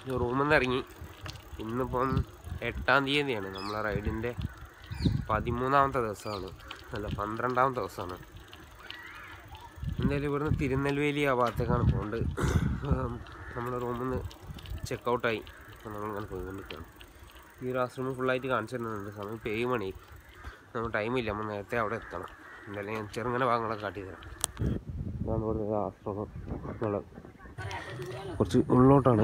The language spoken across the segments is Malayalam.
റൂമിൽ നിന്ന് ഇറങ്ങി ഇന്നിപ്പം എട്ടാം തീയതിയാണ് നമ്മളെ റൈഡിൻ്റെ പതിമൂന്നാമത്തെ ദിവസമാണ് അല്ല പന്ത്രണ്ടാമത്തെ ദിവസമാണ് എന്തായാലും ഇവിടുന്ന് തിരുനെൽവേലി ആ ഭാഗത്തേക്കാണ് പോകേണ്ടത് നമ്മൾ റൂമിൽ നിന്ന് ചെക്കൗട്ടായി അപ്പോൾ നമ്മളിങ്ങനെ പോയിക്കൊണ്ടിരിക്കുകയാണ് ഈ ഒരു ആശ്രമം ഫുള്ളായിട്ട് കാണിച്ചു തരുന്നുണ്ട് സമയം ഇപ്പോൾ ഏഴ് മണി നമുക്ക് ടൈമില്ല നമ്മൾ നേരത്തെ അവിടെ എത്തണം എന്തായാലും ഞാൻ ചെറുങ്ങനെ ഭാഗങ്ങളൊക്കെ കാട്ടി തരാം ഇതാണ് ഇവിടുത്തെ ആശ്രമം ഉള്ളത് കുറച്ച് ഉള്ളോട്ടാണ്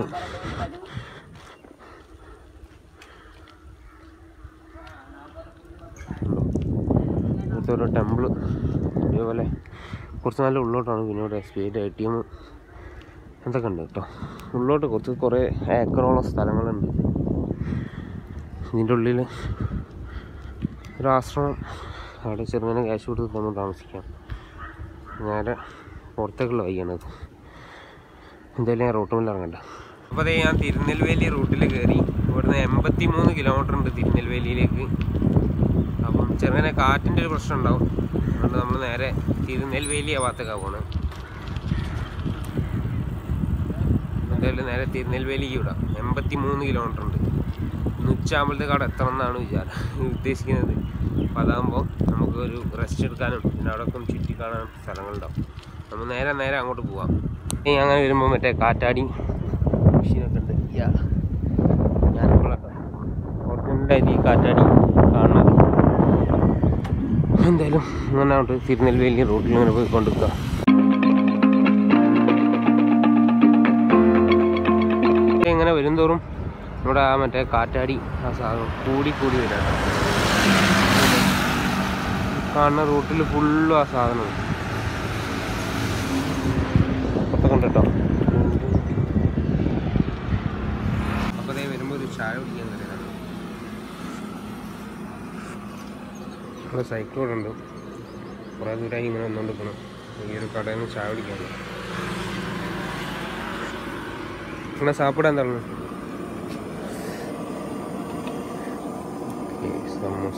ഇവിടുത്തെ ഓരോ ടെമ്പിൾ ഇതേപോലെ കുറച്ച് നല്ല ഉള്ളോട്ടാണ് പിന്നെ ഇവിടെ എസ് ബി ഐയുടെ എ ടി എം എന്തൊക്കെ ഉണ്ട് കേട്ടോ ഉള്ളോട്ട് കുറച്ച് കുറേ ഏക്കറോളം സ്ഥലങ്ങളുണ്ട് ഇതിൻ്റെ ഉള്ളിൽ ഒരു ആശ്രമം അവിടെ ചെറുങ്ങനെ ക്യാഷ് കൊടുത്ത് നമ്മൾ താമസിക്കാം നേരെ പുറത്തേക്കുള്ള വഴിയാണത് എന്തായാലും ഞാൻ റൂട്ട് മുന്നിൽ ഇറങ്ങണ്ട അപ്പോൾ അതേ ഞാൻ തിരുനെൽവേലി റൂട്ടിൽ കയറി ഇവിടുന്ന് എൺപത്തി മൂന്ന് കിലോമീറ്റർ ഉണ്ട് തിരുനെൽവേലിയിലേക്ക് അപ്പം ചെറുങ്ങനെ കാറ്റിൻ്റെ ഒരു പ്രശ്നം ഉണ്ടാവും അതുകൊണ്ട് നമ്മൾ നേരെ തിരുനെൽവേലി ആ ഭാഗത്തേക്കാണ് പോണത് എന്തായാലും നേരെ തിരുനെൽവേലിക്ക് വിടാം എൺപത്തി മൂന്ന് കിലോമീറ്റർ ഉണ്ട് ഇന്ന് ഉച്ചയാകുമ്പോഴത്തേക്ക് അവിടെ എത്തണം എന്നാണ് വിചാരം ഉദ്ദേശിക്കുന്നത് അപ്പം അതാകുമ്പോൾ നമുക്ക് ഒരു റെസ്റ്റ് എടുക്കാനും പിന്നെ അവിടെ ഒക്കെ ഒന്ന് ചുറ്റി കാണാൻ സ്ഥലങ്ങളുണ്ടാവും നമ്മൾ നേരെ നേരെ അങ്ങോട്ട് പോവാം ഇനി അങ്ങനെ വരുമ്പോൾ മറ്റേ കാറ്റാടി മെഷീനൊക്കെ ഉണ്ട് യാ ഞാനിപ്പോഴൊക്കെ ഒറിജിനലായിട്ട് ഈ കാറ്റാടി കാണുന്നത് എന്തായാലും അങ്ങനെ അങ്ങോട്ട് തിരുനെൽവേലി റൂട്ടിൽ ഇങ്ങനെ പോയിക്കൊണ്ടിരിക്കുക ഇങ്ങനെ വരുംതോറും നമ്മുടെ ആ മറ്റേ കാറ്റാടി ആ സാധനം കൂടി കൂടി വരാണ് കാണുന്ന റൂട്ടിൽ ഫുള്ളും ആ സാധനമാണ് പുറത്തൊക്കെ ഉണ്ട് കേട്ടോ അപ്പോൾ അതേ വരുമ്പോൾ ഒരു ചായ കുടിക്കാൻ കയറിയതാണ് ഇവിടെ സൈക്കിൾ ഇവിടെ ഉണ്ട് കുറേ ദൂരമായി ഇങ്ങനെ വന്നുകൊണ്ടിരിക്കണം ഈ ഒരു കടയിൽ നിന്ന് ചായ കുടിക്കാൻ ഇങ്ങനെ സാപ്പിടാൻ എന്താണ് സമൂസ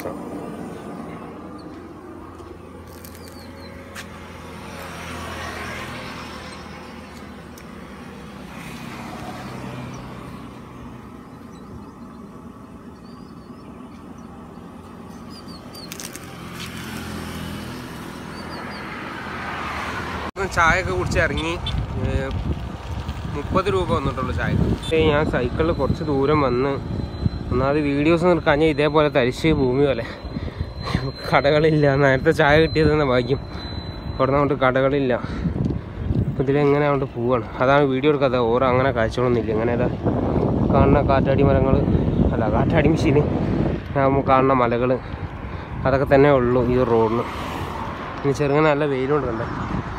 ചായ ഒക്കെ കുടിച്ച് ഇറങ്ങി ഏർ മുപ്പത് രൂപ വന്നിട്ടുള്ളൂ ചായക്ക് ഞാൻ സൈക്കിളിൽ കുറച്ച് ദൂരം വന്ന് ഒന്നാമത് വീഡിയോസ് നിർക്കാൻ ഞാൻ ഇതേപോലെ തരിശ് ഭൂമി പോലെ കടകളില്ല നേരത്തെ ചായ കിട്ടിയത് തന്നെ ഭാഗ്യം അവിടെ നിന്ന് കടകളില്ല അപ്പം ഇതിലെങ്ങനെ അങ്ങോട്ട് പോവാണ് അതാണ് വീഡിയോ എടുക്കാതെ ഓരോ അങ്ങനെ കാഴ്ചകളൊന്നുമില്ല ഇങ്ങനെ ഏതാ കാണുന്ന കാറ്റാടി മരങ്ങൾ അല്ല കാറ്റാടി മെഷീന് കാണുന്ന മലകൾ അതൊക്കെ തന്നെ ഉള്ളൂ ഈ റോഡിന് ഇനി ചെറുങ്ങനെ നല്ല വെയിലുണ്ട് കണ്ടേ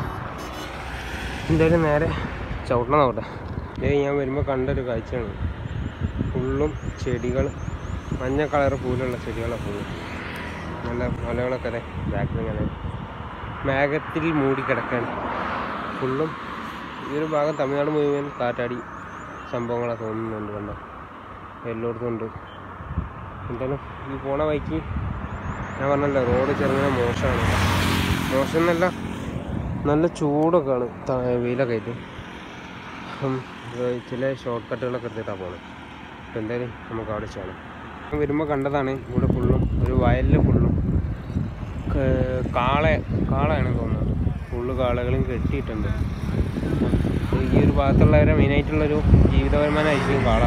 എന്തായാലും നേരെ ചവിട്ടണം നോട്ടെ ഇതേ ഞാൻ വരുമ്പോൾ കണ്ടൊരു കാഴ്ചയാണ് ഫുള്ളും ചെടികൾ മഞ്ഞ കളർ പൂലുള്ള ചെടികളാണ് ഫുള്ള് നല്ല മലകളൊക്കെ അതെ ബാക്കിൽ ഇങ്ങനെ മേഘത്തിൽ മൂടിക്കിടക്കാണ് ഫുള്ളും ഈ ഒരു ഭാഗം തമിഴ്നാട് മുഴുവൻ കാറ്റാടി സംഭവങ്ങളാണ് തോന്നുന്നുണ്ട് കണ്ടോ എല്ലായിടത്തും ഉണ്ട് എന്തായാലും ഈ പോണ വഴിക്ക് ഞാൻ പറഞ്ഞല്ലോ റോഡ് ചെറുങ്ങനെ മോശമാണ് മോശം എന്നല്ല നല്ല ചൂടൊക്കെ ആണ് ത- വെയിലൊക്കെ ആയിട്ട് അപ്പം ഇത് ചില ഷോർട്ട് കട്ടുകളൊക്കെ എടുത്തിട്ടാണ് പോണത് അപ്പം എന്തായാലും നമുക്ക് അവിടെ ചെയ്യണം ഞാൻ വരുമ്പോൾ കണ്ടതാണ് ഇവിടെ ഫുള്ളും ഒരു വയലിൽ ഫുള്ളും ക- കാള കാളയാണ് തോന്നുന്നത് ഫുള്ള് കാളകളും കെട്ടിയിട്ടുണ്ട് അപ്പം ഈ ഒരു ഭാഗത്തുള്ളവരെ മെയിനായിട്ടുള്ളൊരു ജീവിതപരമാനായിരിക്കും കാള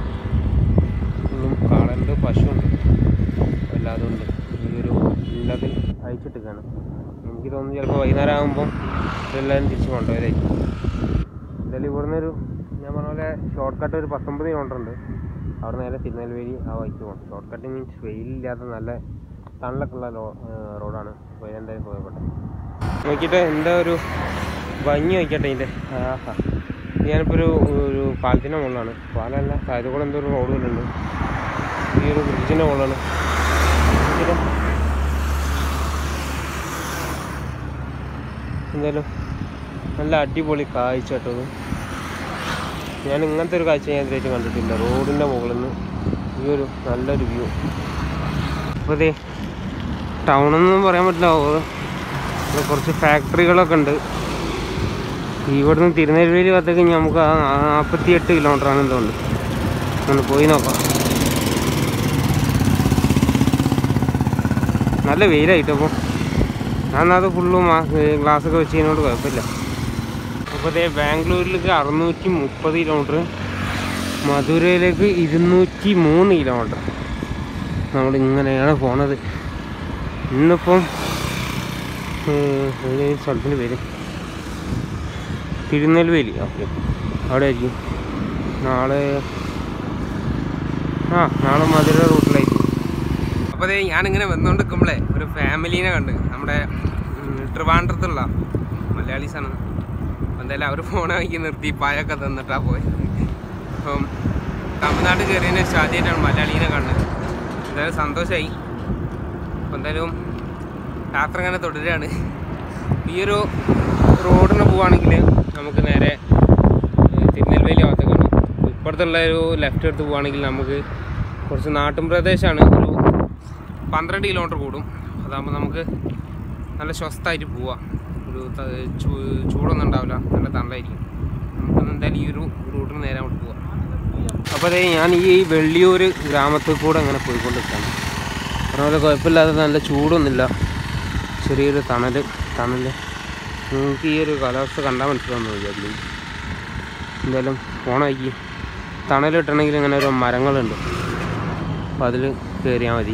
ഫുള്ളും കാളുണ്ട് പശുവുണ്ട് എല്ലാതും ഉണ്ട് ഈ ഒരു ഇല്ലതിൽ അയച്ചിട്ടിരിക്കുകയാണ് എനിക്ക് തോന്നുന്നു ചിലപ്പോൾ വൈകുന്നേരം ആകുമ്പം ഇതെല്ലാവരും തിരിച്ച് കൊണ്ടുപോയതായിരിക്കും എന്തായാലും ഇവിടുന്ന് ഒരു ഞാൻ പറഞ്ഞ പോലെ ഷോർട്ട് കട്ട് ഒരു പത്തൊമ്പത് കിലോമീറ്റർ ഉണ്ട് അവിടെ നേരെ തിരുനെൽവേലി ആ വഴിക്ക് പോകണം ഷോർട്ട് കട്ട് മീൻസ് വെയിലില്ലാത്ത നല്ല തണലൊക്കെ ഉള്ള ലോ റോഡാണ് അപ്പോൾ എന്തായാലും പോയപ്പെട്ടെ നോക്കിയിട്ട് എന്താ ഒരു ഭംഗി നോക്കിയട്ടെ ഇതിൻ്റെ ആഹാ ഞാനിപ്പോൾ ഒരു ഒരു പാലത്തിൻ്റെ മുകളിലാണ് പാലല്ല താഴെ കൂടെ എന്തോ ഒരു റോഡ് ഉണ്ട് ഈ ഒരു ബ്രിഡ്ജിൻ്റെ മുകളിലാണ് നോക്കിയിട്ട് എന്തായാലും നല്ല അടിപൊളി കാഴ്ച കേട്ടോ ഇത്. ഞാൻ ഇങ്ങനത്തെ ഒരു കാഴ്ച ഞാൻ ഇതുവരെയായിട്ട് കണ്ടിട്ടില്ല റോഡിൻ്റെ മുകളിൽ നിന്ന് ഈ ഒരു നല്ലൊരു വ്യൂ അപ്പോൾ ഇതേ ടൗണെന്നൊന്നും പറയാൻ പറ്റില്ല ഓ- ഇവിടെ കുറച്ച് ഫാക്ടറികളൊക്കെ ഉണ്ട് ഇവിടുന്ന് തിരുനെൽവേലി ഭാഗത്തേക്ക് നമുക്ക് നാൽപ്പത്തി എട്ട് കിലോമീറ്റർ ആണ് തോന്നുന്നു ഒന്ന് പോയി നോക്കാം നല്ല വെയിലായിട്ടപ്പോൾ ഞാൻ അത് ഫുള്ളും ഗ്ലാസ്സൊക്കെ വെച്ചതിനോട് കുഴപ്പമില്ല അപ്പോൾ അതേ ബാംഗ്ലൂരിലേക്ക് അറുന്നൂറ്റി മുപ്പത് കിലോമീറ്റർ മധുരയിലേക്ക് ഇരുന്നൂറ്റി മൂന്ന് കിലോമീറ്റർ നമ്മൾ ഇങ്ങനെയാണ് പോണത് ഇന്നിപ്പം ഏർ, ഒരു സ്ഥലത്തിൻ്റെ പേര് തിരുനെൽവേലി ഓക്കെ അവിടെ ആയിരിക്കും നാളെ ആ നാളെ മധുര റൂട്ടിലായിരിക്കും അപ്പോൾ അതേ ഞാനിങ്ങനെ വന്നുകൊണ്ടിരിക്കുമ്പോഴേ ഒരു ഫാമിലീനെ കണ്ട് നമ്മുടെ ഉം, ട്രിവാൻഡ്രത്തുള്ള മലയാളീസാണ് അപ്പോൾ എന്തായാലും അവർ ഫോൺ വാങ്ങി നിർത്തി പായൊക്കെ തന്നിട്ടാ പോയി അപ്പം തമിഴ്നാട്ടിൽ കയറിയതിന് ശേഷം ആദ്യമായിട്ടാണ് മലയാളീനെ കണ്ടത് എന്തായാലും സന്തോഷമായി അപ്പോൾ എന്തായാലും യാത്ര ഇങ്ങനെ തുടരുകയാണ് ഈ ഒരു റോഡിന് പോവുകയാണെങ്കിൽ നമുക്ക് നേരെ ഏഹ്, തിരുനെൽവേലി ഭാഗത്തേക്കാണ് ഇപ്പുറത്തുള്ള ഒരു ലെഫ്റ്റ് എടുത്ത് പോവുകയാണെങ്കിൽ നമുക്ക് കുറച്ച് നാട്ടും പ്രദേശമാണ് ഒരു പന്ത്രണ്ട് കിലോമീറ്റർ കൂടും അതാകുമ്പോൾ നമുക്ക് നല്ല സ്വസ്ഥമായിട്ട് പോവാം ഒരു ത- ചൂ- ചൂടൊന്നും ഉണ്ടാവില്ല നല്ല തണലായിരിക്കും നമുക്ക് എന്തായാലും ഈ ഒരു റൂട്ടിന് നേരെ അങ്ങോട്ട് പോവാം അപ്പോൾ അതേ ഞാൻ ഈ വെള്ളിയൂർ ഗ്രാമത്തിൽ കൂടെ അങ്ങനെ പോയിക്കൊണ്ടിരിക്കുകയാണ് അതുപോലെ കുഴപ്പമില്ലാതെ നല്ല ചൂടൊന്നുമില്ല ചെറിയൊരു തണൽ തണൽ നിങ്ങൾക്ക് ഈ ഒരു കാലാവസ്ഥ കണ്ടാൽ മനസ്സിലാവുന്നു വിചാരിക്കും എന്തായാലും പോണ വഴിക്ക് തണൽ കിട്ടണമെങ്കിൽ ഇങ്ങനെ ഓരോ മരങ്ങളുണ്ട് അപ്പോൾ അതിൽ കയറിയാൽ മതി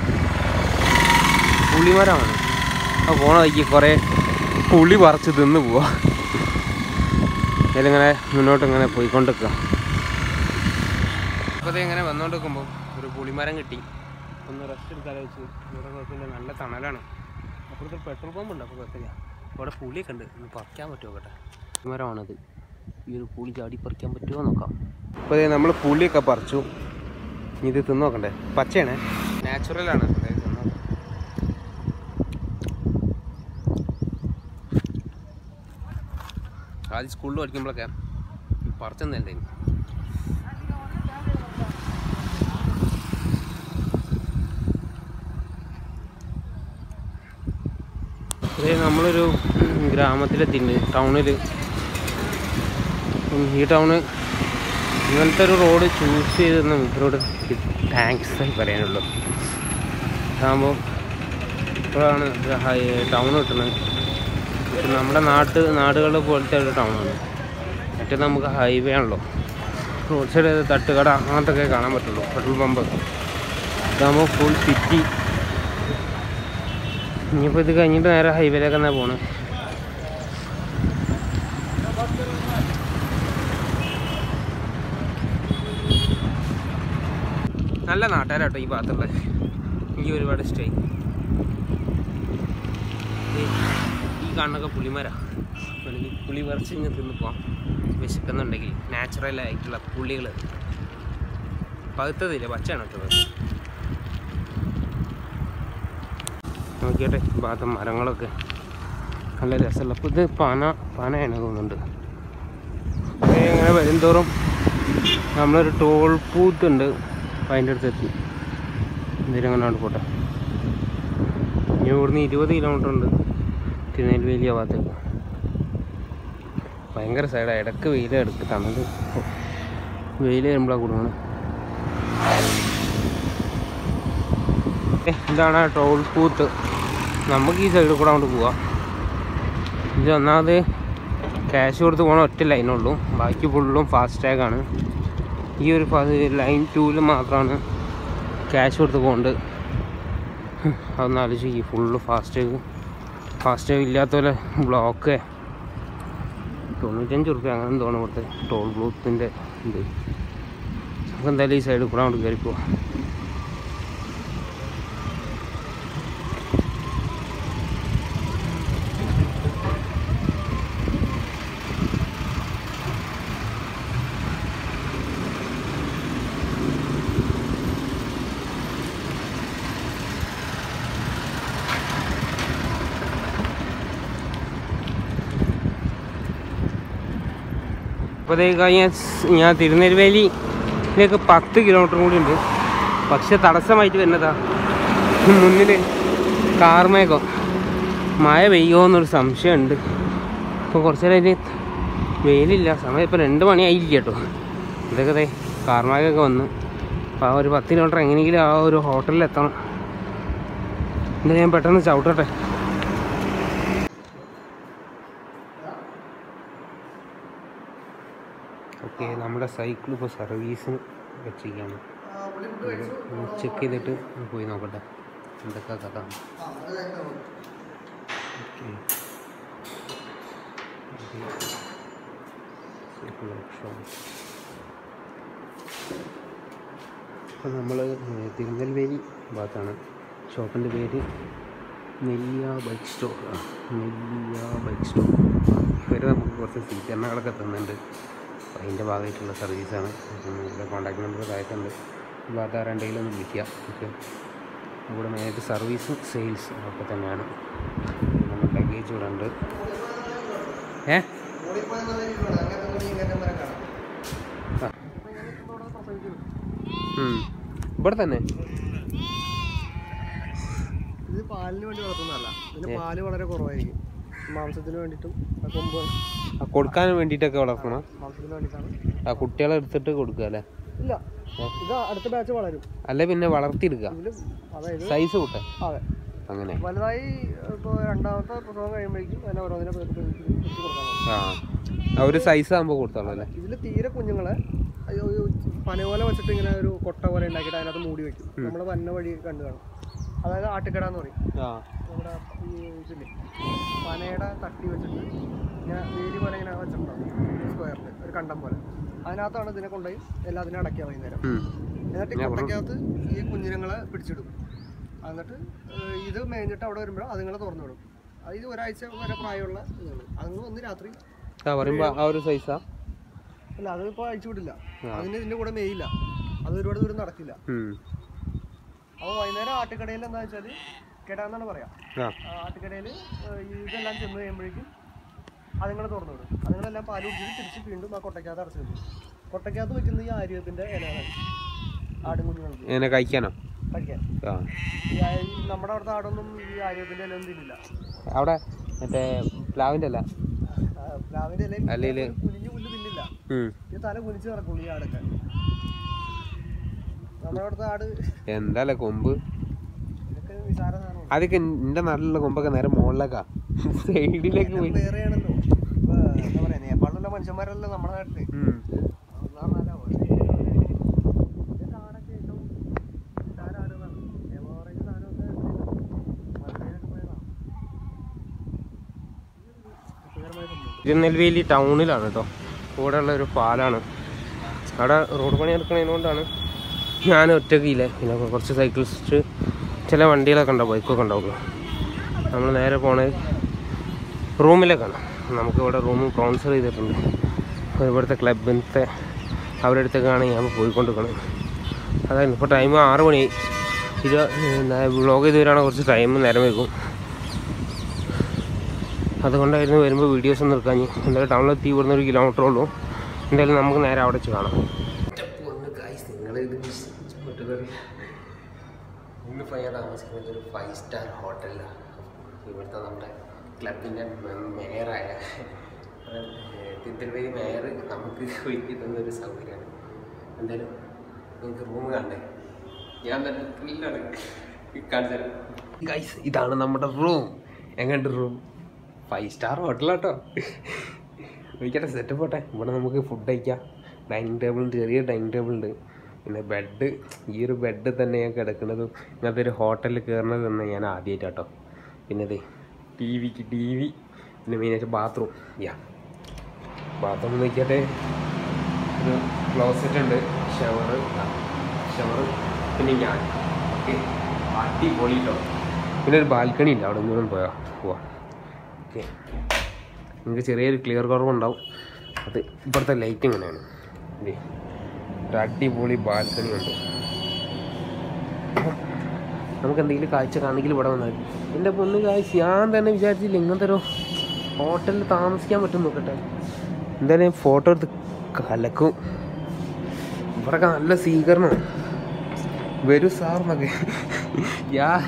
പുളിമരമാണ് ആ പോണ വഴിക്ക് കുറേ പുളി പറിച്ച് തിന്ന് പോവാ ഇതിലിങ്ങനെ മുന്നോട്ട് ഇങ്ങനെ പോയിക്കൊണ്ടിരിക്കുക അപ്പോൾ ഇത് ഇങ്ങനെ വന്നുകൊണ്ടിരിക്കുമ്പോൾ ഒരു പുളിമരം കിട്ടി ഒന്ന് റെസ്റ്റ് എടുത്താലോ വെച്ച് ഇവിടെ കുഴപ്പമില്ല നല്ല തണലാണ് അപ്പുറത്ത് പെട്രോൾ പമ്പ് ഉണ്ട് അപ്പോൾ കുഴപ്പമില്ല അവിടെ പുളിയൊക്കെ ഉണ്ട് ഒന്ന് പറിക്കാൻ പറ്റുമോ കേട്ടെ മരമാണത് ഈ ഒരു പുളി ചാടി പറിക്കാൻ പറ്റുമോ നോക്കാം അപ്പോൾ നമ്മൾ പുളിയൊക്കെ പറിച്ചു ഇനി ഇത് തിന്ന് നോക്കണ്ടേ പച്ചയാണ് നാച്ചുറലാണ് അതായത് തിന്ന് നോക്കാം. ആദ്യം സ്കൂളിൽ പഠിക്കുമ്പോഴൊക്കെ പറിച്ചെന്നുണ്ടായിരുന്നു അതേ നമ്മളൊരു ഗ്രാമത്തിലെത്തിണ്ട് ടൗണിൽ ഈ ടൗണ് ഇങ്ങനത്തെ ഒരു റോഡ് ചൂസ് ചെയ്തെന്ന് ഇവരോട് താങ്ക്സ് പറയാനുള്ളൂ അതാകുമ്പോൾ ഇപ്പോഴാണ് ടൗൺ കിട്ടുന്നത് ഇപ്പം നമ്മുടെ നാട്ട് നാടുകളെ പോലത്തെ ഒരു ടൗണാണ് മറ്റേ നമുക്ക് ഹൈവേ ആണല്ലോ റോഡ് സൈഡ് തട്ടുകട അങ്ങനത്തെ ഒക്കെ കാണാൻ പറ്റുള്ളൂ പെട്രോൾ പമ്പ് ഇതാകുമ്പോൾ ഫുൾ സിറ്റി ഇനിയിപ്പോൾ ഇത് കഴിഞ്ഞിട്ട് നേരെ ഹൈവേയിലേക്ക് തന്നെ പോണ് നല്ല നാട്ടുകാരാട്ടോ ഈ ഭാഗത്തുള്ള എനിക്ക് ഒരുപാട് ഇഷ്ടമായി ഈ കാണുന്നൊക്കെ പുളിമര അല്ലെങ്കിൽ പുളി പറിച്ച് ഇങ്ങനെ തിന്ന് പോവാം വിശക്കുന്നുണ്ടെങ്കിൽ നാച്ചുറൽ ആയിട്ടുള്ള പുളികൾ പഴുത്തതില്ല പച്ചയാണ് കേട്ടത് നോക്കിയട്ടെ ഈ ഭാഗത്തെ മരങ്ങളൊക്കെ നല്ല രസമുള്ള അപ്പോൾ ഇത് പന പനയാണ് തോന്നുന്നുണ്ട് ഇത് ഇങ്ങനെ വരുംതോറും നമ്മളൊരു ടോൾ ബൂത്ത് ഉണ്ട് അപ്പം അതിൻ്റെ അടുത്ത് എത്തി എന്തെങ്കിലും അങ്ങനെ അവിടെ പോട്ടെ ഇനി ഇവിടുന്ന് ഇരുപത് കിലോമീറ്റർ ഉണ്ട് തിരുനെൽവേലി ആ ഭാഗത്തേക്ക് ഭയങ്കര സൈഡാണ് ഇടക്ക് വെയിൽ ഇടക്ക് തണല് വെയിൽ വരുമ്പോഴാണ് കൊടുക്കണം ഇതാണ് ആ ടോൾ ബൂത്ത് നമുക്ക് ഈ സൈഡിൽ കൂടെ അങ്ങോട്ട് പോവാം ഇത് ഒന്നാമത് ക്യാഷ് കൊടുത്ത് പോകണ ഒറ്റ ലൈനുള്ളൂ ബാക്കി ഫുള്ളും ഫാസ്റ്റ് ടാഗാണ് ഈ ഒരു ലൈൻ ടൂവിൽ മാത്രമാണ് ക്യാഷ് കൊടുത്ത് പോകേണ്ടത് അതൊന്ന് ആലോചിക്കും full fast tag fast tag ഇല്ലാത്ത പോലെ ബ്ലോക്ക് തൊണ്ണൂറ്റഞ്ച് റുപ്യ അങ്ങനെ തോന്നുന്നു ഇവിടുത്തെ ടോൾ ബൂത്തിൻ്റെ ഇത് നമുക്ക് എന്തായാലും ഈ സൈഡിൽ കൂടെ അങ്ങോട്ട് കയറി പോവാം അപ്പോൾ കഴിഞ്ഞ ഞാൻ തിരുനെൽവേലിയിലേക്ക് പത്ത് കിലോമീറ്റർ കൂടി ഉണ്ട് പക്ഷെ തടസ്സമായിട്ട് വരുന്നതാ മുന്നിൽ കാർമേഘം മഴ പെയ്യുമോ എന്നൊരു സംശയമുണ്ട് ഇപ്പോൾ കുറച്ച് നേരം വെയിലില്ല സമയം ഇപ്പോൾ രണ്ട് മണിയായില്ല കേട്ടോ ഇതൊക്കെ ദേ കാർമാകൊക്കെ വന്ന് അപ്പോൾ ആ ഒരു പത്ത് കിലോമീറ്റർ എങ്ങനെയെങ്കിലും ആ ഒരു ഹോട്ടലിൽ എത്തണം എന്താ ഞാൻ പെട്ടെന്ന് ചവിട്ടട്ടെ ഓക്കെ നമ്മുടെ സൈക്കിൾ ഇപ്പോൾ സർവീസിന് വെച്ചിരിക്കുകയാണ് ചെക്ക് ചെയ്തിട്ട് ഒന്ന് പോയി നോക്കട്ടെ എന്തൊക്കെ കഥ ഓക്കെ സൈക്കിൾ വർക്ക്ഷോപ്പ് അപ്പോൾ നമ്മൾ തിരുനെൽവേലി ഭാഗത്താണ് ഷോപ്പിൻ്റെ പേര് Nelliya bike store Nelliya bike store ഇവർ നമുക്ക് കുറച്ച് സ്വീകരണങ്ങളൊക്കെ തന്നിട്ടുണ്ട് അപ്പോൾ അതിൻ്റെ ഭാഗമായിട്ടുള്ള സർവീസാണ് ഇവിടെ കോൺടാക്ട് നമ്പർ താഴത്തുണ്ട് ഈ ഭാഗത്ത് ആരുണ്ടെങ്കിലും ഒന്ന് വിളിക്കുക ഓക്കെ ഇവിടെ മെയിനായിട്ട് സർവീസ് സെയിൽസ് ഒക്കെ തന്നെയാണ് നമ്മുടെ ലഗേജ് ഇവിടെ ഉണ്ട് ഏ ആ. ഉം. ഇവിടെ തന്നെ ഇത് പാലിന് വേണ്ടി വളർത്തുന്നതല്ല ഇതിന് ഏ. പാല് വളരെ കുറവായിരിക്കും മാംസത്തിന് വേണ്ടിയിട്ടും ആ കൊമ്പ് ആ കൊടുക്കാൻ വേണ്ടിയിട്ടൊക്കെ വളർത്തണം മാംസത്തിന് വേണ്ടിയിട്ടാണ് ആ കുട്ടികളെ എടുത്തിട്ട് കൊടുക്കുക അല്ലേ ഇല്ല ഇത് അടുത്ത ബാച്ച് വളരും അല്ലെ പിന്നെ വളർത്തിയെടുക്കുക ഇതില് അതായത് സൈസ് കൂട്ടെ അതെ അങ്ങനെ വലുതായി ഇപ്പോൾ രണ്ടാമത്തെ പ്രസവം കഴിയുമ്പോഴേക്കും അതിനെ ഓരോന്നിനെ പിടിച്ച് പിടിച്ച് കൊടുക്കാൻ പറ്റും ആ ആ ഒരു സൈസ് ആകുമ്പോൾ കൊടുത്തോളൂ അല്ലേ ഇതിൽ തീരെ കുഞ്ഞുങ്ങളെ അയ്യോ, ഒരു പന പോലെ വെച്ചിട്ട് ഇങ്ങനെ ഒരു കൊട്ട പോലെ ഉണ്ടാക്കിയിട്ട് അതിനകത്ത് മൂടി വെക്കും നമ്മൾ വന്ന വഴി കണ്ടു കാണും അതായത് ആട്ടുകട എന്ന് പറയും ആ നമ്മുടെ ഈ ഇതില്ലേ പനയുടെ തട്ടി വെച്ചിട്ട് ഇങ്ങനെ വേലി പോലെ ഇങ്ങനെ വെച്ചിട്ടുണ്ടാവും സ്ക്വയറിൽ ഒരു കണ്ടം പോലെ അതിനകത്താണ് ഇതിനെ കൊണ്ടുപോയി എല്ലാത്തിനും അടയ്ക്കുക വൈകുന്നേരം ഉം. എന്നിട്ട് ഈ കൊട്ടയ്ക്കകത്ത് ഈ കുഞ്ഞിനങ്ങളെ പിടിച്ചിടും എന്നിട്ട് ഏഹ് ഇത് മേഞ്ഞിട്ട് അവിടെ വരുമ്പോൾ അതുങ്ങളെ തുറന്നു വിടും അത് ഇത് ഒരാഴ്ച വരെ പ്രായമുള്ള ഇതാണ് അതുങ്ങൾ വന്ന് രാത്രി ആ പറയുമ്പോൾ ആ ഒരു സൈസാ അല്ല അതിപ്പോൾ അഴിച്ചു വിടില്ല ആ. അതിന് ഇതിൻ്റെ കൂടെ മേയില്ല അത് ഒരുപാട് ദൂരം നടക്കില്ല ഉം. അപ്പോൾ വൈകുന്നേരം ആട്ടുകടയിൽ എന്താ വെച്ചാൽ കിടാന്നാണ് പറയാം ആ ആട്ടുകടയിൽ ഇതെല്ലാം ചെന്ന് കഴിയുമ്പോഴേക്കും അതുങ്ങളെ തുറന്നു വിടും അതുങ്ങളെല്ലാം പാല് കുടിച്ചിട്ട് തിരിച്ച് വീണ്ടും ആ കൊട്ടയ്ക്കകത്ത് അടച്ചു വെക്കും കൊട്ടയ്ക്കകത്ത് വെക്കുന്ന ഈ ആര്യത്തിൻ്റെ ഇലകളാണ് ആടും കുഞ്ഞുങ്ങൾക്ക് എങ്ങനെ കഴിക്കാനോ കഴിക്കാൻ ആ ഈ ആ- ഈ നമ്മുടെ അവിടുത്തെ ആടൊന്നും ഈ ആര്യത്തിൻ്റെ ഇല ഒന്നും തിന്നില്ല അവിടെ മറ്റേ പ്ലാവിൻ്റെ അല്ല ആ, പ്ലാവിൻ്റെ ഇലയും അല്ലേല് കുനിഞ്ഞു പുല്ല് തിന്നില്ല ഉം. ഈ തല കുനിച്ച് നടക്കുള്ളൂ ഈ ആടൊക്കെ നമ്മുടെ അവിടുത്തെ ആട് എന്താല്ലേ കൊമ്പ് ഇതൊക്കെ നിസാര സാധനമാണ് അതൊക്കെ എൻ്റെ നല്ല കൊമ്പൊക്കെ നേരെ മുകളിലേക്കാ സൈഡിലേക്ക് പോയി വേറെയാണല്ലോ ഇപ്പൊ എന്താ പറയാ നേപ്പാളിലുള്ള മനുഷ്യന്മാരല്ലോ നമ്മുടെ നാട്ടില് ഉം. അതെന്ന് പറഞ്ഞാലോ, ഒരു- ഇതിന്റെ ആടൊക്കെ ഏറ്റവും നിസാര ആടുകളാണ്. average സാധനമൊക്കെ മലയിലൊക്കെ പോയതാണ്. രസകരമായ സംഭവം. തിരുനെൽവേലി ടൗണിലാണ് കേട്ടോ കൂടെ ഉള്ള ഒരു പാലാണ് അവിടെ റോഡ് പണി എടുക്കണതിനോണ്ടാണ് ഞാൻ ഒറ്റയ്ക്കില്ല പിന്നെ കുറച്ച് സൈക്കിൾസ്റ്റ് ചില വണ്ടികളൊക്കെ ഉണ്ടാവും ബൈക്കൊക്കെ ഉണ്ടാവുള്ളൂ നമ്മൾ നേരെ പോണത് റൂമിലേക്കാണ് നമുക്ക് ഇവിടെ റൂം സ്പോൺസർ ചെയ്തിട്ടുണ്ട് അപ്പോൾ ഇവിടുത്തെ ക്ലബിലത്തെ അവരുടെ അടുത്തേക്കാണ് ഞാൻ പോയിക്കൊണ്ടിരിക്കുന്നത് അതായത് ഇപ്പോൾ ടൈം ആറ് മണി ഇത് വ്ളോഗ് ചെയ്ത് വരികയാണെങ്കിൽ കുറച്ച് ടൈം നേരം വൈകും അതുകൊണ്ടായിരുന്നു വരുമ്പോൾ വീഡിയോസ് ഒന്നും എടുക്കാൻ എന്തായാലും ടൗണിലെത്തി ഇവിടുന്ന് ഒരു കിലോമീറ്റർ ഉള്ളൂ എന്തായാലും നമുക്ക് നേരെ അവിടെ വെച്ച് കാണാം ഇന്നിപ്പോൾ ഞാൻ താമസിക്കുന്നത് ഒരു ഫൈവ് സ്റ്റാർ ഹോട്ടലിലാണ് ഇവിടുത്തെ നമ്മുടെ ക്ലബിൻ്റെ മേയറായ തിരുത്തൽവേദി മേയർ നമുക്ക് ഒരുക്കി തന്ന ഒരു സൗകര്യമാണ് എന്തായാലും നിങ്ങൾക്ക് റൂം കണ്ടേ ഞാൻ തന്നെ ത്രില്ലാണ് കാണിച്ചു തരാം ഗൈസ് ഇതാണ് നമ്മുടെ റൂം എങ്ങനെയുണ്ട് റൂം ഫൈവ് സ്റ്റാർ ഹോട്ടലാട്ടോ ഒഴിക്കട്ടെ സെറ്റപ്പ് പോട്ടെ ഇവിടെ നമുക്ക് ഫുഡ് കഴിക്കാം ഡൈനിങ് ടേബിൾ ഉണ്ട് ചെറിയ ഡൈനിങ് ടേബിൾ ഉണ്ട് പിന്നെ ബെഡ് ഈ ഒരു ബെഡ് തന്നെ ഞാൻ കിടക്കുന്നതും ഇങ്ങനത്തെ ഒരു ഹോട്ടലിൽ കയറുന്നത് തന്നെ ഞാൻ ആദ്യമായിട്ടാട്ടോ പിന്നെ ഇത് ടി വിക്ക് ടി വി പിന്നെ മെയിനായിട്ട് ബാത്റൂം യാ ബാത്റൂം നോക്കിയാട്ടെ ഒരു ക്ലോസറ്റ് ഉണ്ട് ഷവർ ഷവർ പിന്നെ ഞാൻ ഓക്കെ അടിപൊളി കേട്ടോ പിന്നെ ഒരു ബാൽക്കണി ഇല്ല അവിടെ ഒന്നും പോയാ പോവാം ഓക്കെ നിങ്ങൾക്ക് ചെറിയൊരു ക്ലിയർ കുറവുണ്ടാവും അത് ഇവിടുത്തെ ലൈറ്റ് ഇങ്ങനെയാണ് ഇല്ലേ ഒരു അടിപൊളി ബാൽക്കണി ഉണ്ട് അപ്പം നമുക്ക് എന്തെങ്കിലും കാഴ്ച കാണെങ്കിൽ ഇവിടെ വന്നാൽ എൻ്റെ പൊന്ന് കാഴ്ച ഞാൻ തന്നെ വിചാരിച്ചില്ല ഇങ്ങനത്തെ ഒരു ഹോട്ടലിൽ താമസിക്കാൻ പറ്റും നോക്കട്ടെ എന്തായാലും ഫോട്ടോ എടുത്ത് കലക്കും ഇവിടെയൊക്കെ നല്ല സ്വീകരണം വരൂ സാറിനൊക്കെ ഞാൻ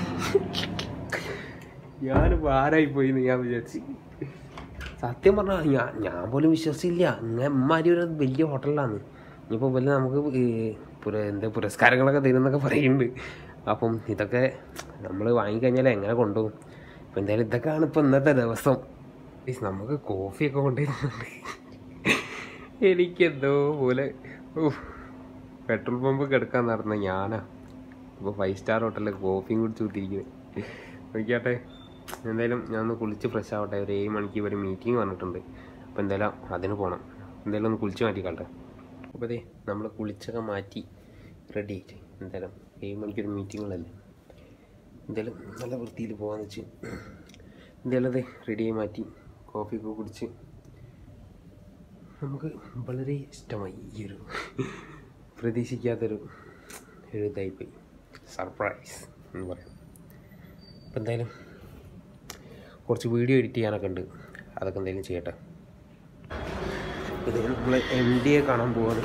ഞാനിപ്പോൾ ആരായി പോയി എന്ന് ഞാൻ വിചാരിച്ചു സത്യം പറഞ്ഞാൽ ഞാൻ ഞാൻ പോലും വിശ്വസിച്ചില്ല ഇങ്ങനെ ഇമ്മാരി ഒരു വലിയ ഹോട്ടലിലാണ് ഇനിയിപ്പോൾ വല്ല നമുക്ക് ഈ പുര എന്താ പുരസ്കാരങ്ങളൊക്കെ തരുന്നൊക്കെ പറയുന്നുണ്ട് അപ്പം ഇതൊക്കെ നമ്മൾ വാങ്ങിക്കഴിഞ്ഞാൽ എങ്ങനെ കൊണ്ടുപോകും അപ്പം എന്തായാലും ഇതൊക്കെയാണ് ഇപ്പോൾ ഇന്നത്തെ ദിവസം Guys, നമുക്ക് കോഫിയൊക്കെ കൊണ്ടുവരുന്നുണ്ട് എനിക്കെന്തോ പോലെ ഉഫ്, പെട്രോൾ പമ്പ് കിടക്കാൻ നടന്ന ഞാനാ ഇപ്പോൾ ഫൈവ് സ്റ്റാർ ഹോട്ടലിൽ കോഫിയും കുടിച്ച് കുത്തിയിരിക്കുന്നത് നോക്കിയാട്ടെ എന്തായാലും ഞാൻ ഒന്ന് കുളിച്ച് ഫ്രഷ് ആവട്ടെ ഒരു ഏഴ് മണിക്ക് ഒരു മീറ്റിംഗ് വന്നിട്ടുണ്ട് അപ്പോൾ എന്തായാലും അതിന് പോകണം എന്തായാലും ഒന്ന് കുളിച്ച് മാറ്റിക്കട്ടെ അപ്പോൾ അതെ നമ്മൾ കുളിച്ചൊക്കെ മാറ്റി റെഡി ആയിട്ട് എന്തായാലും ഏഴ് മണിക്കൊരു മീറ്റിങ്ങുകളല്ലേ എന്തായാലും നല്ല വൃത്തിയിൽ പോകാമെന്ന് വെച്ച് എന്തായാലും അതെ റെഡിയായി മാറ്റി കോഫിയൊക്കെ കുടിച്ച് നമുക്ക് വളരെ ഇഷ്ടമായി ഈ ഒരു പ്രതീക്ഷിക്കാത്തൊരു ഒരു ഇതായിപ്പോയി സർപ്രൈസ് എന്ന് പറയാം അപ്പം എന്തായാലും കുറച്ച് വീഡിയോ എഡിറ്റ് ചെയ്യാനൊക്കെ ഉണ്ട് അതൊക്കെ എന്തെങ്കിലും ചെയ്യട്ടെ ഇത് നമ്മൾ എം ഡിയെ കാണാൻ പോവാണ്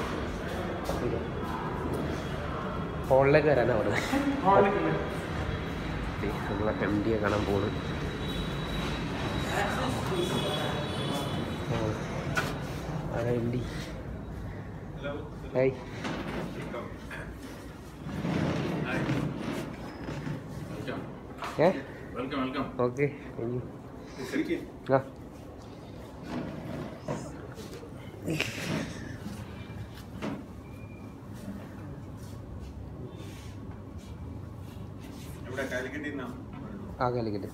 ഹോളിലേക്ക് വരാനാണ് പറഞ്ഞത് നമ്മൾ എം ഡിയെ കാണാൻ പോവാണ് ആരാ എം ഡി ഹായ് ഏ welcome welcome okay thank you ശരിക്കും ആ ഇവിടെ കാലിക്കറ്റിൽ നിന്നാ ആ കാലിക്കറ്റ്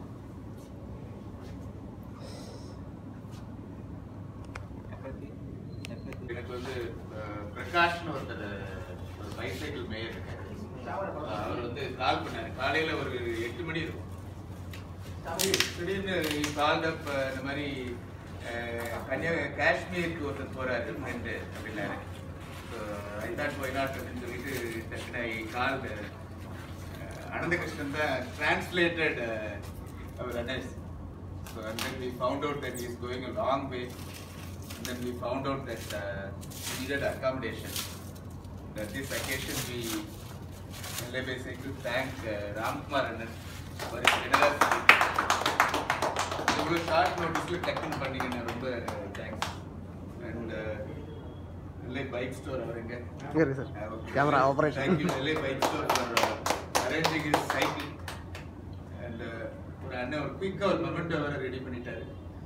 எனக்கு வந்து அஹ், பிரகாஷ்னு ஒருத்தர் பைசைக்கிள் மேயர் அவர் வந்து கால் பண்ணாரு காலையில ஒரு எட்டு மணி இருக்கும் திடீர்னு கால் அப் இந்த மாதிரி அஹ், கன்னியா காஷ்மீருக்கு ஒருத்தர் போறாரு ஃப்ரெண்டு அப்படின்னாரு ஐ தாட் போய் நாட் அப்படின்னு சொல்லிட்டு டக்குனு ஐ கால் அனந்தகிருஷ்ணன் தான் டிரான்ஸ்லேட்டட் அவர் அனஸ் So and then we found out that he is going a long way. And then we found out that uh, he needed accommodation. That this occasion we LA basically thank uh, Ramkumar Anand for his generosity. இவ்வளோ ஷார்ட் நோட்டீஸில் டக்குன்னு பண்ணீங்கன்னா ரொம்ப thanks and L I bike store அவர் எங்க കയറി sir Camera operation. Thank you, LA Bike Store, for uh, arranging his cycle. And uh, ஒரு அண்ணன் ஒரு குயிக்காக ஒரு மொமெண்ட் அவரை ரெடி பண்ணிட்டாரு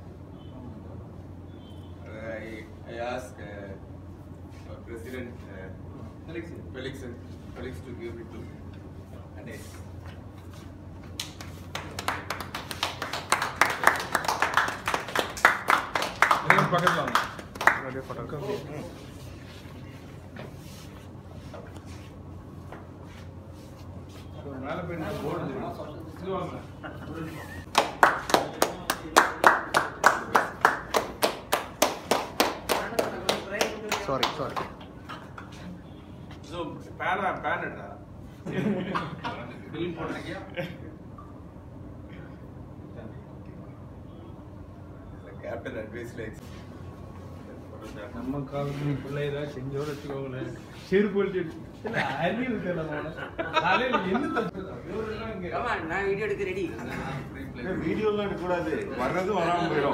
I I ask president Felixson Felix to give it to அண்ணே സോറി സോറി பில் போடுறீங்க கேப்டன் அட்வைஸ் லைக்ஸ் நம்ம காலத்துல பிள்ளை ஏதாவது செஞ்சோட வச்சுக்கோங்களேன் செருப்பு வச்சு இல்ல அறிவு தெரியல போன காலையில என்ன தப்பு? இவரெல்லாம் இங்க நான் வீடியோ எடுக்க ரெடி வீடியோலாம் எடுக்கக்கூடாது வர்றது வராம போயிடும்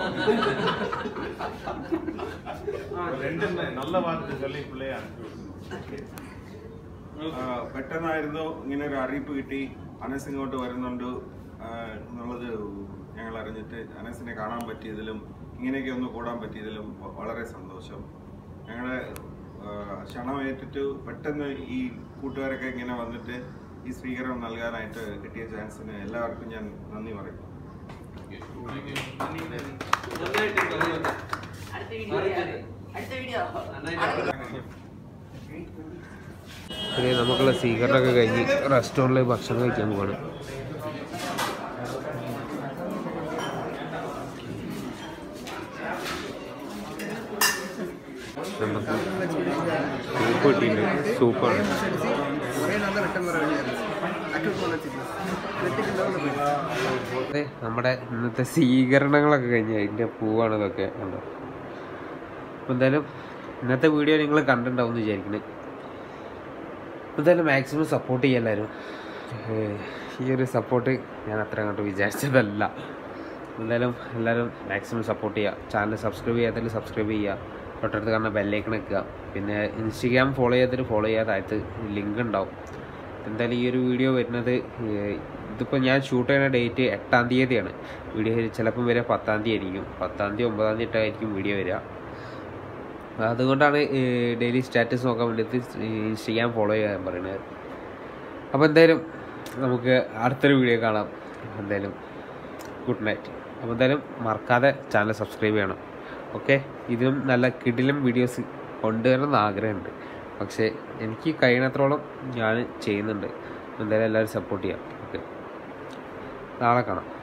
രണ്ട് നല്ല വാർത്ത ചൊല്ലി പിള്ളയെ അനുഭവിച്ചു പെട്ടെന്നായിരുന്നു ഇങ്ങനെ ഒരു അറിയിപ്പ് കിട്ടി അനസ് ഇങ്ങോട്ട് വരുന്നുണ്ട് ആ, എന്നുള്ളത് ഞങ്ങൾ അറിഞ്ഞിട്ട് അനസിനെ കാണാൻ പറ്റിയതിലും ഇങ്ങനെയൊക്കെ ഒന്ന് കൂടാൻ പറ്റിയതിലും വ- വളരെ സന്തോഷം ഞങ്ങളുടെ ക്ഷണമേറ്റിട്ട് പെട്ടെന്ന് ഈ കൂട്ടുകാരൊക്കെ ഇങ്ങനെ വന്നിട്ട് ഈ സ്വീകരണം നൽകാനായിട്ട് കിട്ടിയ ചാൻസിന് എല്ലാവർക്കും ഞാൻ നന്ദി പറയും அடுத்த வீடியோ அடுத்த வீடியோ ഇനി നമുക്കുള്ള സ്വീകരണമൊക്കെ കഴിഞ്ഞ് റെസ്റ്റോറൻറ്റിൽ ഭക്ഷണം കഴിക്കാൻ പോവാണ് നമുക്ക് സൂപ്പ് കിട്ടിയിട്ടുണ്ട് സൂപ്പാണ് അതെ നമ്മുടെ ഇന്നത്തെ സ്വീകരണങ്ങളൊക്കെ കഴിഞ്ഞ് അതിൻ്റെ പൂവാണ് ഇതൊക്കെ കണ്ടോ അപ്പോൾ എന്തായാലും ഇന്നത്തെ വീഡിയോ നിങ്ങൾ കണ്ടിട്ടുണ്ടാവും എന്ന് വിചാരിക്കുന്നത് എന്തായാലും മാക്സിമം സപ്പോർട്ട് ചെയ്യുക എല്ലാവരും ഏഹ് ഈ ഒരു സപ്പോർട്ട് ഞാൻ അത്ര അങ്ങോട്ട് വിചാരിച്ചതല്ല എന്തായാലും എല്ലാവരും മാക്സിമം സപ്പോർട്ട് ചെയ്യുക ചാനൽ സബ്സ്ക്രൈബ് ചെയ്യാത്തതിൽ സബ്സ്ക്രൈബ് ചെയ്യുക തൊട്ടടുത്ത് കാണുന്ന ബെല്ലേക്ക് നിൽക്കുക പിന്നെ ഇൻസ്റ്റഗ്രാം ഫോളോ ചെയ്തിട്ട് ഫോളോ ചെയ്യാതെ താഴത്ത് ലിങ്ക് ഉണ്ടാവും എന്തായാലും ഈ ഒരു വീഡിയോ വരുന്നത് ഏഹ്, ഇതിപ്പോൾ ഞാൻ ഷൂട്ട് ചെയ്യുന്ന ഡേറ്റ് എട്ടാം തീയതിയാണ് വീഡിയോ ചിലപ്പം വരെ പത്താം തീയതി ആയിരിക്കും പത്താം തീയതി ഒമ്പതാം തീയതി ഇട്ടായിരിക്കും വീഡിയോ വരിക അതുകൊണ്ടാണ് ഡെയിലി സ്റ്റാറ്റസ് നോക്കാൻ വേണ്ടിയിട്ട് ഇൻസ്റ്റഗ്രാം ഫോളോ ചെയ്യാൻ പറയുന്നത് അപ്പോൾ എന്തായാലും നമുക്ക് അടുത്തൊരു വീഡിയോ കാണാം എന്തായാലും ഗുഡ് നൈറ്റ് അപ്പോൾ എന്തായാലും മറക്കാതെ ചാനൽ സബ്സ്ക്രൈബ് ചെയ്യണം ഓക്കെ ഇതിലും നല്ല കിടിലം വീഡിയോസ് കൊണ്ടുവരണം എന്ന് ആഗ്രഹമുണ്ട് പക്ഷേ എനിക്ക് കഴിയുന്നത്രോളം ഞാൻ ചെയ്യുന്നുണ്ട് എന്തായാലും എല്ലാവരും സപ്പോർട്ട് ചെയ്യാം ഓക്കെ നാളെ കാണാം